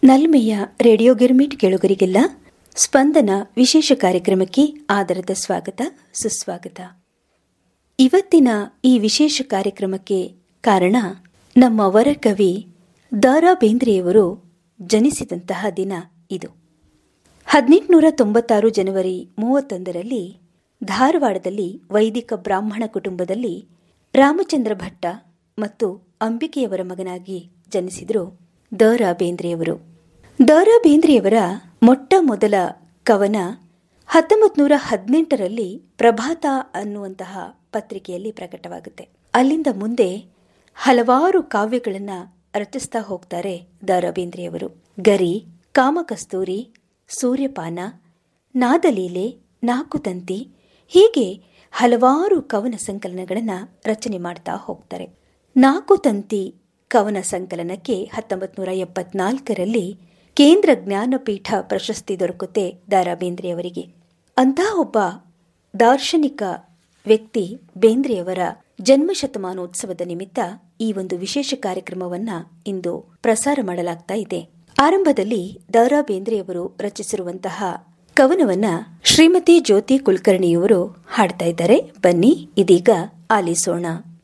ನಲ್ಮೆಯ radio girmit ಕೇಳುಗರಿಗೆಲ್ಲ ಸ್ಪಂದನ ವಿಶೇಷ ಕಾರ್ಯಕ್ರಮಕ್ಕೆ ಆದರದ ಸ್ವಾಗತ ಸುಸ್ವಾಗತ ಇವತ್ತಿನ ಈ ವಿಶೇಷ ಕಾರ್ಯಕ್ರಮಕ್ಕೆ ಕಾರಣ ನಮ್ಮ ವರಕವಿ ದಾರಾ ಬೇಂದ್ರೆಯವರು ಜನಿಸಿದಂತಹ ದಿನ ಇದು ಹದಿನೆಂಟುನೂರ ತೊಂಬತ್ತಾರು ಜನವರಿ ಮೂವತ್ತೊಂದರಲ್ಲಿ ಧಾರವಾಡದಲ್ಲಿ ವೈದಿಕ ಬ್ರಾಹ್ಮಣ ಕುಟುಂಬದಲ್ಲಿ ರಾಮಚಂದ್ರ ಭಟ್ಟ ಮತ್ತು ಅಂಬಿಕೆಯವರ ಮಗನಾಗಿ ಜನಿಸಿದರು ದ ರಾ ಬೇಂದ್ರೆಯವರು ದ ರಾ ಬೇಂದ್ರೆಯವರ ಮೊಟ್ಟ ಮೊದಲ ಕವನ ಹತ್ತೊಂಬತ್ತು ನೂರ ಹದಿನೆಂಟರಲ್ಲಿ ಪ್ರಭಾತ ಅನ್ನುವಂತಹ ಪತ್ರಿಕೆಯಲ್ಲಿ ಪ್ರಕಟವಾಗುತ್ತೆ ಅಲ್ಲಿಂದ ಮುಂದೆ ಹಲವಾರು ಕಾವ್ಯಗಳನ್ನು ರಚಿಸ್ತಾ ಹೋಗ್ತಾರೆ ದ ರಾ ಬೇಂದ್ರೆಯವರು ಗರಿ ಕಾಮಕಸ್ತೂರಿ ಸೂರ್ಯಪಾನ ನಾದಲೀಲೆ ನಾಕುತಂತಿ ಹೀಗೆ ಹಲವಾರು ಕವನ ಸಂಕಲನಗಳನ್ನು ರಚನೆ ಮಾಡ್ತಾ ಹೋಗ್ತಾರೆ ನಾಕುತಂತಿ ಕವನ ಸಂಕಲನಕ್ಕೆ ಹತ್ತೊಂಬತ್ತು ನೂರ ಎಪ್ಪತ್ನಾಲ್ಕರಲ್ಲಿ ಕೇಂದ್ರ ಜ್ಞಾನಪೀಠ ಪ್ರಶಸ್ತಿ ದೊರಕುತ್ತೆ ದಾರಾ ಬೇಂದ್ರೆಯವರಿಗೆ ಅಂತಹ ಒಬ್ಬ ದಾರ್ಶನಿಕ ವ್ಯಕ್ತಿ ಬೇಂದ್ರೆಯವರ ಜನ್ಮ ಶತಮಾನೋತ್ಸವದ ನಿಮಿತ್ತ ಈ ಒಂದು ವಿಶೇಷ ಕಾರ್ಯಕ್ರಮವನ್ನ ಇಂದು ಪ್ರಸಾರ ಮಾಡಲಾಗ್ತಾ ಇದೆ ಆರಂಭದಲ್ಲಿ ದಾರಾ ಬೇಂದ್ರೆಯವರು ರಚಿಸಿರುವಂತಹ ಕವನವನ್ನ ಶ್ರೀಮತಿ ಜ್ಯೋತಿ ಕುಲಕರ್ಣಿಯವರು ಹಾಡ್ತಾ ಇದ್ದಾರೆ ಬನ್ನಿ ಇದೀಗ ಆಲಿಸೋಣ